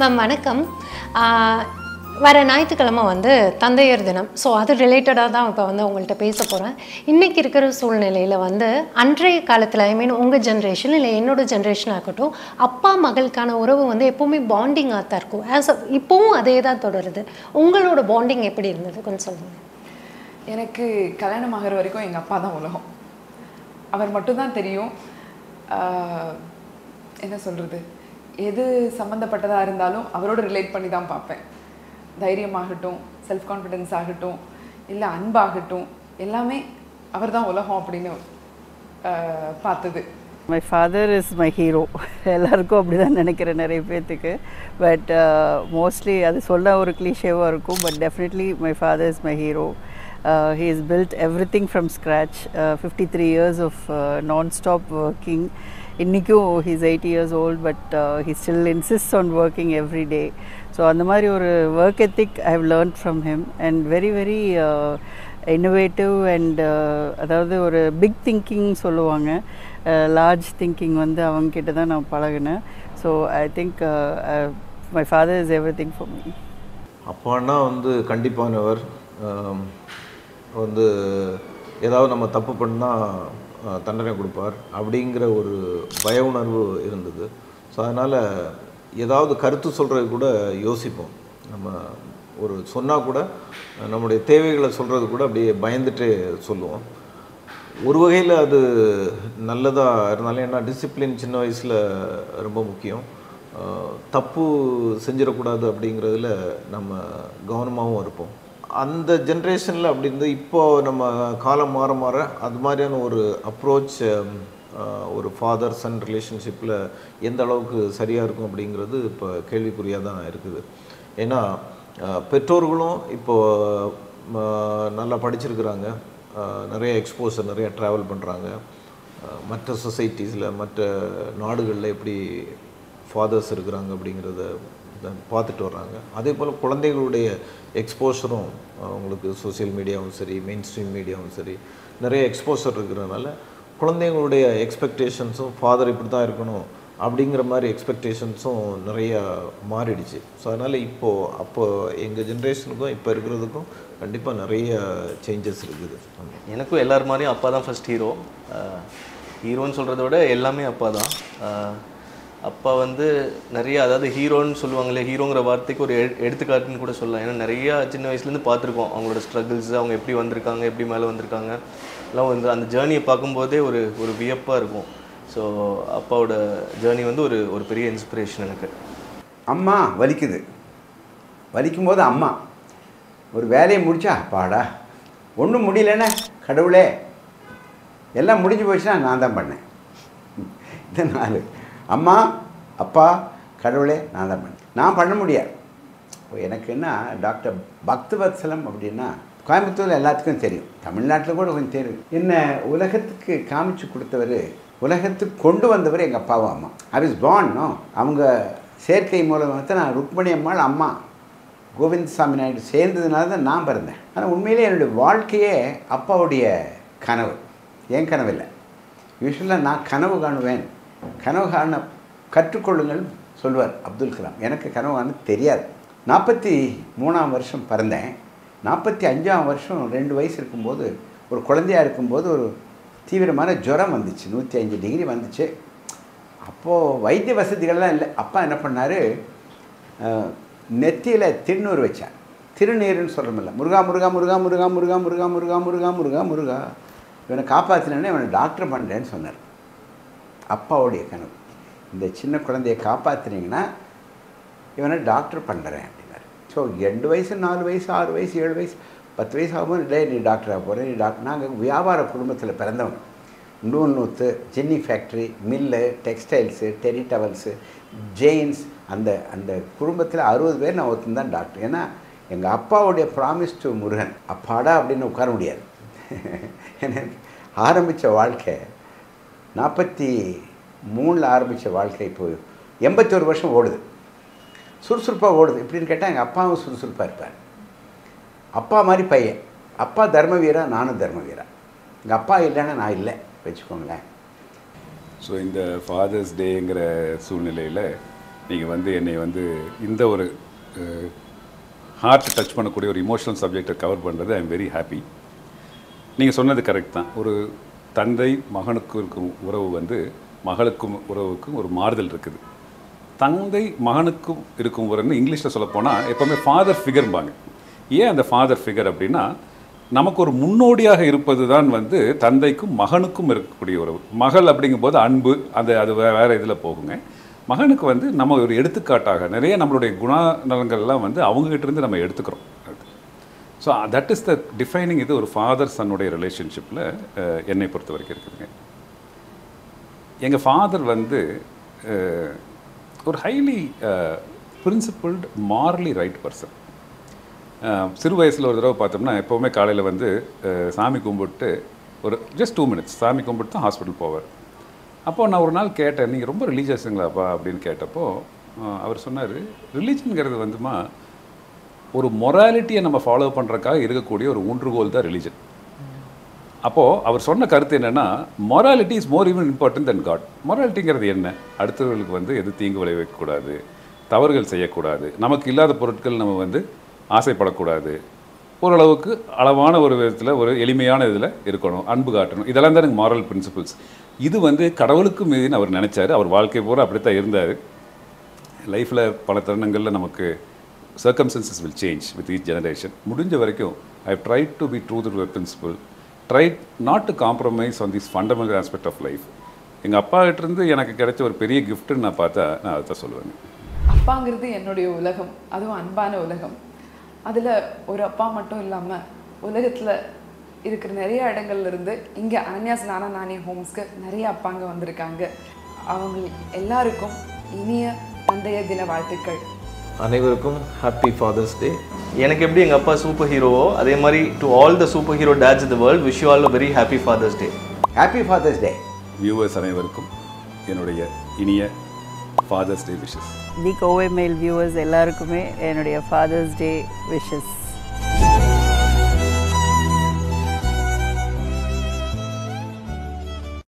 ma'am வணக்கம் ஆஹ், வர ஞாயிற்றுக்கிழமை வந்து தந்தையர் தினம் ஸோ அது ரிலேட்டடாக தான் இப்போ வந்து உங்கள்கிட்ட பேச போகிறேன் இன்றைக்கி இருக்கிற சூழ்நிலையில் வந்து அன்றைய காலத்தில் ஐ மீன் உங்கள் ஜென்ரேஷன் இல்லை என்னோட ஜென்ரேஷன் ஆகட்டும் அப்பா மகளுக்கான உறவு வந்து எப்போவுமே பாண்டிங்காக தான் இருக்கும் ஆஸ் இப்போவும் அதே தான் தொடருது உங்களோட பாண்டிங் எப்படி இருந்தது கொஞ்சம் சொல்லுங்கள் எனக்கு கல்யாணம் ஆகிற வரைக்கும் எங்கள் அப்பா தான் உலகம் அவர் மட்டும்தான் தெரியும் ஆஹ், என்ன சொல்கிறது எது சம்மந்தப்பட்டதாக இருந்தாலும் அவரோட ரிலேட் பண்ணி தான் பார்ப்பேன் தைரியமாகட்டும் செல்ஃப் கான்ஃபிடென்ஸ் ஆகட்டும் இல்லை அன்பாகட்டும் எல்லாமே அவர் தான் உலகம் அப்படின்னு ஆஹ், பார்த்தது my father is my hero எல்லாருக்கும் அப்படி தான் நினைக்கிறேன் நிறைய பேர்த்துக்கு பட் மோஸ்ட்லி அது சொல்ல ஒரு கிளீஷேவாக இருக்கும் but definitely my father is my hero he is built everything from scratch fifty three years of non stop working இன்றைக்கும் he's eight years old but he still insist on working every day so அந்த மாதிரி ஒரு work ethic I have learn from him and very very innovative and அதாவது ஒரு big thinking சொல்லுவாங்க large thinking வந்து அவங்கக்கிட்ட தான் நான் பழகினேன் so I think my father is everything for me அப்பான்னா வந்து கண்டிப்பானவர் ஆம், வந்து ஏதாவது நம்ம தப்பு பண்ணால் தண்டனை கொடுப்பார் அப்படிங்கிற ஒரு பய உணர்வு இருந்தது ஸோ அதனால் ஏதாவது கருத்து சொல்கிறது கூட யோசிப்போம் நம்ம ஒரு சொன்னால் கூட நம்முடைய தேவைகளை சொல்கிறது கூட அப்படியே பயந்துட்டே சொல்லுவோம் ஒரு வகையில் அது நல்லதாக இருந்தாலும் ஏன்னா டிசிப்ளின் சின்ன வயசில் ரொம்ப முக்கியம் ஆஹ் தப்பு செஞ்சிடக்கூடாது அப்படிங்கிறதுல நம்ம கவனமாகவும் இருப்போம் அந்த ஜென்ரேஷனில் அப்படி இருந்து இப்போ நம்ம காலம் மாற மாற அது மாதிரியான ஒரு அப்ரோச் ஒரு ஃபாதர் சன் ரிலேஷன்ஷிப்பில் எந்த அளவுக்கு சரியாக இருக்கும் அப்படிங்கிறது இப்போ கேள்விக்குறியாக தான் இருக்குது ஏன்னா ஆஹ் பெற்றோர்களும் இப்போது நல்லா படிச்சிருக்கிறாங்க ஆஹ் நிறைய எக்ஸ்போசர் நிறைய ட்ராவல் பண்ணுறாங்க மற்ற சொசைட்டிஸில் மற்ற நாடுகளில் எப்படி ஃபாதர்ஸ் இருக்கிறாங்க அப்படிங்கிறத தான் பார்த்துட்டு வர்றாங்க அதே போல் குழந்தைகளுடைய எக்ஸ்போஷரும் அவங்களுக்கு சோஷியல் மீடியாவும் சரி மெயின் ஸ்ட்ரீம் மீடியாவும் சரி நிறைய எக்ஸ்போசர் இருக்கிறதுனால குழந்தைங்களுடைய எக்ஸ்பெக்டேஷன்ஸும் ஃபாதர் இப்படி தான் இருக்கணும் அப்படிங்கிற மாதிரி எக்ஸ்பெக்டேஷன்ஸும் நிறைய மாறிடுச்சு ஸோ அதனால் இப்போது அப்போ எங்கள் ஜென்ரேஷனுக்கும் இப்போ இருக்கிறதுக்கும் கண்டிப்பாக நிறைய சேஞ்சஸ் இருக்குது ஆமாம் எனக்கும் எல்லார் மாதிரியும் அப்பா தான் ஃபர்ஸ்ட் ஹீரோ ஹீரோன்னு சொல்கிறத விட எல்லாமே அப்பா தான் ஆஹ் அப்பா வந்து நிறைய அதாவது ஹீரோன்னு சொல்லுவாங்களே ஹீரோங்கிற வார்த்தைக்கு ஒரு எடு- எடுத்துக்காட்டுன்னு கூட சொல்லலாம் ஏன்னா நிறையா சின்ன வயசுலேருந்து பார்த்துருக்கோம் அவங்களோட ஸ்ட்ரகிள்ஸ் அவங்க எப்படி வந்திருக்காங்க எப்படி மேலே வந்திருக்காங்க எல்லாம் வந்து அந்த ஜேர்னியை பார்க்கும்போதே ஒரு ஒரு வியப்பாக இருக்கும் ஸோ அப்பாவோட ஜேர்னி வந்து ஒரு ஒரு பெரிய இன்ஸ்பிரேஷன் எனக்கு அம்மா வலிக்குது வலிக்கும் போது அம்மா ஒரு வேலையை முடிச்சா பாடா ஒன்றும் முடியலன்னா கடவுளே எல்லாம் முடிஞ்சு போச்சுன்னா நான் தான் பண்ணேன் இந்த நாலு அம்மா அப்பா கடவுளே நான் தான் பண்ணேன் நான் பண்ண முடியாது இப்போ எனக்கு என்ன டாக்டர் பக்தவத்சலம் அப்படின்னா கோயம்புத்தூரில் எல்லாத்துக்கும் தெரியும் தமிழ்நாட்டில் கூட கொஞ்சம் தெரியும் என்ன உலகத்துக்கு காமிச்சு கொடுத்தவர் உலகத்துக்கு கொண்டு வந்தவர் எங்கள் அப்பாவும் அம்மா ஐ இஸ் born நோ அவங்க சேர்க்கை மூலமாக தான் நான் ருக்மணி அம்மாள் அம்மா கோவிந்தசாமி நாயுடு சேர்ந்ததுனால தான் நான் பிறந்தேன் ஆனால் உண்மையிலே என்னுடைய வாழ்க்கையே அப்பாவுடைய கனவு என் கனவு இல்லை யூஸ்வலாக நான் கனவு காணுவேன் கனவு காண கற்றுக்கொள்ளுங்கள் சொல்வார் அப்துல் கலாம் எனக்கு கனவு காண தெரியாது நாற்பத்தி மூணாம் வருஷம் பிறந்தேன் நாற்பத்தி அஞ்சாம் வருஷம் ரெண்டு வயசு இருக்கும்போது ஒரு குழந்தையா இருக்கும்போது ஒரு தீவிரமான ஜுரம் வந்துச்சு நூற்றி அஞ்சு டிகிரி வந்துச்சு அப்போது வைத்திய வசதிகள்லாம் இல்லை அப்பா என்ன பண்ணார் நெத்தியில் திருநூறு வச்சார் திருநீருன்னு சொல்கிறோமில்ல முருகா முருகா முருகா முருகா முருகா முருகா முருகா முருகா முருகா முருகா இவனை காப்பாற்றினேன்னு இவனை டாக்டர் பண்ணுறேன்னு சொன்னார் அப்பாவுடைய கனவு இந்த சின்ன குழந்தைய காப்பாற்றினீங்கன்னா இவனை டாக்டர் பண்ணுறேன் அப்படின்னாரு ஸோ ரெண்டு வயசு நாலு வயசு ஆறு வயசு ஏழு வயசு பத்து வயசு ஆகும்போது இல்லை நீ டாக்டர் ஆக போகிறேன் நீ டாக்டர் நாங்கள் வியாபார குடும்பத்தில் பிறந்தவங்க நூல் நூத்து jenny factory mill textiles terry towels Jains அந்த அந்த குடும்பத்தில் அறுபது பேர் நான் ஒருத்தன் தான் டாக்டர் ஏன்னா எங்கள் அப்பாவுடைய ப்ராமிஸ் டு முருகன் அப்பாடா அப்படின்னு உட்கார முடியாது எனக்கு ஆரம்பித்த வாழ்க்கை நாற்பத்தி மூணில் ஆரம்பித்த வாழ்க்கை இப்போ எண்பத்தோரு வருஷம் ஓடுது சுறுசுறுப்பாக ஓடுது எப்படின்னு கேட்டால் எங்கள் அப்பாவும் சுறுசுறுப்பாக இருப்பார் அப்பா மாதிரி பையன் அப்பா தர்ம வீரா நானும் தர்ம வீரா எங்கள் அப்பா இல்லைன்னா நான் இல்லை வச்சுக்கோங்களேன் ஸோ இந்த ஃபாதர்ஸ் டேங்கிற சூழ்நிலையில் நீங்கள் வந்து என்னை வந்து இந்த ஒரு ஹார்ட் டச் பண்ணக்கூடிய ஒரு இமோஷனல் சப்ஜெக்டை கவர் பண்ணுறது ஐ எம் வெரி ஹாப்பி நீங்கள் சொன்னது கரெக்ட் தான் ஒரு தந்தை மகனுக்கு இருக்கும் உறவு வந்து மகளுக்கும் உறவுக்கும் ஒரு மாறுதல் இருக்குது தந்தை மகனுக்கும் இருக்கும் உறவுன்னு இங்கிலீஷில் சொல்லப்போனால் எப்போவுமே ஃபாதர் ஃபிகர்பாங்க ஏன் அந்த ஃபாதர் ஃபிகர் அப்படின்னா நமக்கு ஒரு முன்னோடியாக இருப்பது தான் வந்து தந்தைக்கும் மகனுக்கும் இருக்கக்கூடிய உறவு மகள் அப்படிங்கும்போது அன்பு அந்த அது வே- வேற இதில் போகுங்க மகனுக்கு வந்து நம்ம ஒரு எடுத்துக்காட்டாக நிறைய நம்மளுடைய குணநலங்கள்லாம் வந்து அவங்ககிட்ட இருந்து நம்ம எடுத்துக்கிறோம் so that is the defining இது ஒரு ஃபாதர் சன்னுடைய ரிலேஷன்ஷிப்பில் என்னை பொறுத்த வரைக்கும் இருக்குதுங்க எங்கள் ஃபாதர் வந்து அஹ், ஒரு highly principled morally right person சிறு வயசில் ஒரு தடவை பார்த்தோம்னா எப்போவுமே காலையில் வந்து அஹ், சாமி கும்பிட்டு ஒரு ஜஸ்ட் டூ மினிட்ஸ் சாமி கும்பிட்டு தான் ஹாஸ்பிட்டல் போவார் அப்போது நான் ஒரு நாள் கேட்டேன் நீங்கள் ரொம்ப ரிலீஜியஸுங்களாப்பா அப்படின்னு கேட்டப்போ அஹ், அவர் சொன்னார் ரிலீஜனுங்கிறது வந்துமா ஒரு மொராலிட்டியை நம்ம ஃபாலோ பண்ணுறக்காக இருக்கக்கூடிய ஒரு ஊன்றுகோல் தான் ரிலீஜன் அப்போது அவர் சொன்ன கருத்து என்னென்னா morality is more even important then god மொராலிட்டிங்கிறது என்ன அடுத்தவர்களுக்கு வந்து எது தீங்கு விளைவிக்கக்கூடாது தவறுகள் செய்யக்கூடாது நமக்கு இல்லாத பொருட்கள் நம்ம வந்து ஆசைப்படக்கூடாது ஓரளவுக்கு அளவான ஒரு விதத்தில் ஒரு எளிமையான இதில் இருக்கணும் அன்பு காட்டணும் இதெல்லாம் தான் எனக்கு மாரல் பிரின்சிபல்ஸ் இது வந்து கடவுளுக்கு மீதுன்னு அவர் நினச்சாரு அவர் வாழ்க்கை பூரா அப்படித்தான் இருந்தார் லைஃப்பில் பல தருணங்களில் நமக்கு circumstances will change with each generation முடிஞ்ச வரைக்கும் I try to be true to principle try not to compromise on this fundamental aspect of life எங்கள் அப்பா கிட்டேருந்து எனக்கு கிடைச்ச ஒரு பெரிய கிஃப்ட்டுன்னு நான் பார்த்தா நான் அதை தான் சொல்லுவேன் அப்பாங்கிறது என்னுடைய உலகம் அதுவும் அன்பான உலகம் அதில் ஒரு அப்பா மட்டும் இல்லாமல் உலகத்தில் இருக்கிற நிறைய இடங்கள்ல இருந்து இங்கே அனன்யாஸ் நானா நானி ஹோம்ஸ்க்கு நிறைய அப்பாங்க வந்திருக்காங்க அவங்க எல்லாருக்கும் இனிய தந்தையர் தின வாழ்த்துக்கள் அனைவருக்கும் ஹாப்பி ஃபாதர்ஸ் டே எனக்கு எப்படி எங்கள் அப்பா சூப்பர் ஹீரோவோ அதே மாதிரி to all the super hero dads in the world wish you all a very happy father's day happy father's day viewers அனைவருக்கும் என்னுடைய இனிய father's day wishes the Kovai Mail viewers எல்லாருக்குமே என்னுடைய ஃபாதர்ஸ் டே விஷஸ்